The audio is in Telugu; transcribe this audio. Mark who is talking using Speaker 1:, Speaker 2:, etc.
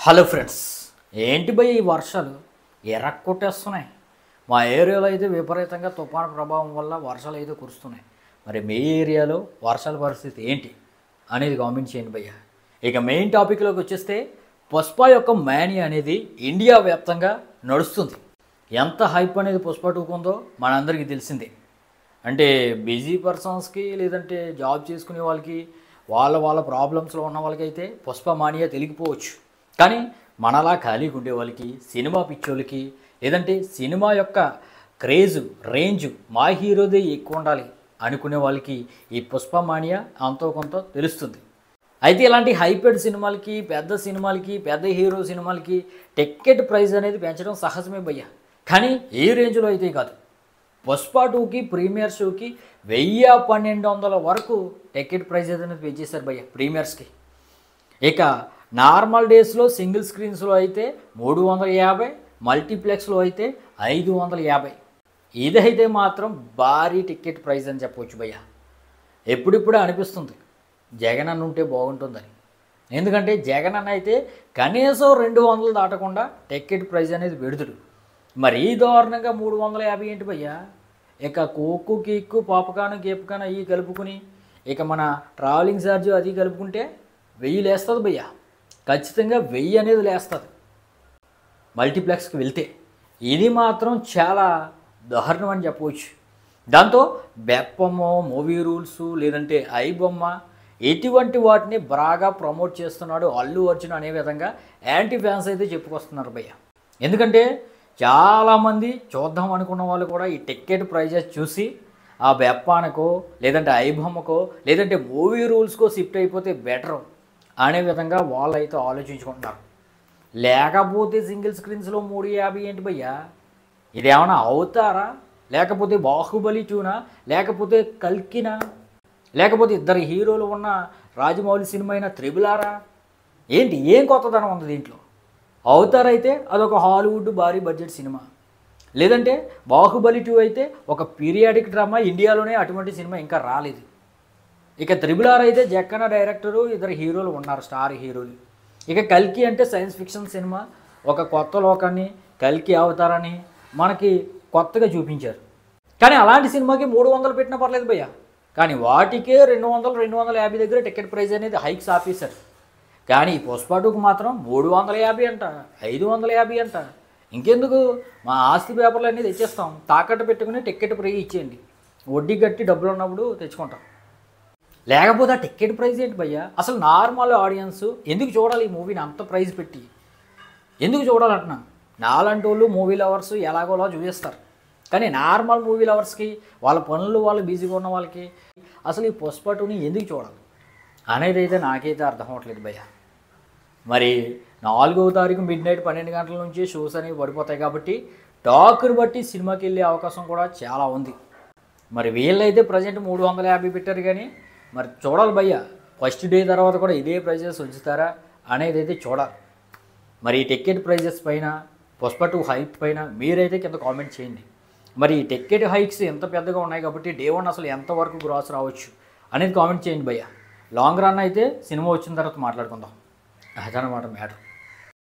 Speaker 1: హలో ఫ్రెండ్స్ ఏంటి భయ్ ఈ వర్షాలు ఎర్రక్కొట్టేస్తున్నాయి మా ఏరియాలో అయితే విపరీతంగా తుఫాను ప్రభావం వల్ల వర్షాలు అయితే కురుస్తున్నాయి మరి మీ ఏరియాలో వర్షాల పరిస్థితి ఏంటి అనేది కామెంట్ చేయండి భయ్య ఇక మెయిన్ టాపిక్లోకి వచ్చేస్తే పుష్ప యొక్క మేనియా అనేది ఇండియా వ్యాప్తంగా నడుస్తుంది ఎంత హైప్ అనేది పుష్ప టూకు ఉందో మనందరికీ తెలిసిందే అంటే బిజీ పర్సన్స్కి లేదంటే జాబ్ చేసుకునే వాళ్ళకి వాళ్ళ వాళ్ళ ప్రాబ్లమ్స్లో ఉన్న వాళ్ళకైతే పుష్ప మానియా తెలిగిపోవచ్చు కానీ మనలా ఖాళీగా ఉండే వాళ్ళకి సినిమా పిచ్చోళ్ళకి లేదంటే సినిమా యొక్క క్రేజ్ రేంజ్ మా హీరోదే ఎక్కువ ఉండాలి అనుకునే వాళ్ళకి ఈ పుష్ప మానియా అంతో కొంత తెలుస్తుంది అయితే ఇలాంటి హైపెడ్ సినిమాలకి పెద్ద సినిమాలకి పెద్ద హీరో సినిమాలకి టికెట్ ప్రైస్ అనేది పెంచడం సహజమే భయ్య కానీ ఏ రేంజ్లో అయితే కాదు పుష్ప టూకి ప్రీమియర్ షోకి వెయ్యి పన్నెండు వందల వరకు టికెట్ ప్రైస్ అనేది పెంచేశారు భయ్య ప్రీమియర్స్కి ఇక నార్మల్ డేస్లో సింగిల్ స్క్రీన్స్లో అయితే మూడు వందల యాభై మల్టీప్లెక్స్లో అయితే ఐదు వందల యాభై ఇదైతే మాత్రం భారీ టికెట్ ప్రైస్ అని చెప్పవచ్చు భయ్య ఎప్పుడిప్పుడే అనిపిస్తుంది జగన్ అన్న ఉంటే బాగుంటుందని ఎందుకంటే జగన్ అన్న అయితే కనీసం రెండు వందలు దాటకుండా టికెట్ ప్రైస్ అనేది పెడుతుడు మరీ దారుణంగా మూడు వందల యాభై ఏంటి భయ్యా ఇక కోక్కు కీక్కు పాపకాను గేపకాను అవి కలుపుకుని ఇక మన ట్రావెలింగ్ ఛార్జ్ అది కలుపుకుంటే వెయ్యి లేస్తుంది భయ్యా ఖచ్చితంగా వెయ్యి అనేది లేస్తుంది మల్టీప్లెక్స్కి వెళ్తే ఇది మాత్రం చాలా దారుణం అని చెప్పవచ్చు దాంతో బెప్పము మూవీ రూల్స్ లేదంటే ఐ బొమ్మ ఎటువంటి వాటిని బాగా ప్రమోట్ చేస్తున్నాడు అల్లు అర్జున్ అనే విధంగా యాంటీ ఫ్యాన్స్ అయితే చెప్పుకొస్తున్నారు భయ్య ఎందుకంటే చాలామంది చూద్దాం అనుకున్న వాళ్ళు కూడా ఈ టికెట్ ప్రైజెస్ చూసి ఆ బెప్పానికో లేదంటే ఐ బొమ్మకో లేదంటే మూవీ రూల్స్కో షిఫ్ట్ అయిపోతే బెటర్ అనే విధంగా వాళ్ళు అయితే ఆలోచించుకుంటున్నారు లేకపోతే సింగిల్ స్క్రీన్స్లో మూడు యాభై ఏంటి భయ్యా ఇదేమన్నా అవుతారా లేకపోతే బాహుబలి టూనా లేకపోతే కల్కినా లేకపోతే ఇద్దరు హీరోలు ఉన్న రాజమౌళి సినిమా అయిన త్రిబులారా ఏంటి ఏం కొత్తదనం ఉంది దీంట్లో అవుతారైతే అదొక హాలీవుడ్ భారీ బడ్జెట్ సినిమా లేదంటే బాహుబలి టూ అయితే ఒక పీరియాడిక్ డ్రామా ఇండియాలోనే అటువంటి సినిమా ఇంకా రాలేదు ఇక త్రిబుల్ ఆర్ అయితే జక్కన డైరెక్టరు ఇద్దరు హీరోలు ఉన్నారు స్టార్ హీరోలు ఇక కల్కి అంటే సైన్స్ ఫిక్షన్ సినిమా ఒక కొత్త లోకాన్ని కల్కి అవతారాన్ని మనకి కొత్తగా చూపించారు కానీ అలాంటి సినిమాకి మూడు వందలు పెట్టినా పర్లేదు భయ్య కానీ వాటికే రెండు వందలు రెండు వందల యాభై దగ్గర టికెట్ ప్రైస్ అనేది హైక్స్ ఆపేశారు కానీ ఈ పుష్ప టూకు మాత్రం మూడు వందల యాభై అంట ఐదు వందల యాభై అంట ఇంకెందుకు మా ఆస్తి పేపర్లు అనేది తెచ్చేస్తాం తాకట్టు పెట్టుకుని టికెట్ ప్రైస్ ఇచ్చేయండి వడ్డీ కట్టి డబ్బులు ఉన్నప్పుడు తెచ్చుకుంటాం లేకపోతే ఆ టికెట్ ప్రైస్ ఏంటి భయ్యా అసలు నార్మల్ ఆడియన్స్ ఎందుకు చూడాలి ఈ మూవీని అంత ప్రైస్ పెట్టి ఎందుకు చూడాలంటున్నా నాలాంటి వాళ్ళు మూవీ లవర్స్ ఎలాగోలా చూపిస్తారు కానీ నార్మల్ మూవీ లవర్స్కి వాళ్ళ పనులు వాళ్ళు బిజీగా ఉన్న వాళ్ళకి అసలు ఈ పుష్ప టూని ఎందుకు చూడాలి అనేది అయితే నాకైతే అర్థం అవ్వట్లేదు భయ్య మరి నాలుగవ తారీఖు మిడ్ నైట్ పన్నెండు గంటల నుంచి షోస్ అనేవి పడిపోతాయి కాబట్టి టాక్ని బట్టి సినిమాకి వెళ్ళే అవకాశం కూడా చాలా ఉంది మరి వీళ్ళైతే ప్రజెంట్ మూడు వందల యాభై పెట్టారు కానీ మరి చూడాలి భయ్య ఫస్ట్ డే తర్వాత కూడా ఇదే ప్రైజెస్ ఉంచుతారా అనేది అయితే చూడాలి మరి ఈ టికెట్ ప్రైజెస్ పైన పుష్ప టూ హైక్ పైన మీరైతే కింద కామెంట్ చేయండి మరి ఈ టికెట్ హైక్స్ ఎంత పెద్దగా ఉన్నాయి కాబట్టి డే వన్ అసలు ఎంతవరకు గ్రాస్ రావచ్చు అనేది కామెంట్ చేయండి భయ్య లాంగ్ రన్ అయితే సినిమా వచ్చిన తర్వాత మాట్లాడుకుందాం అదనమాట మ్యాటర్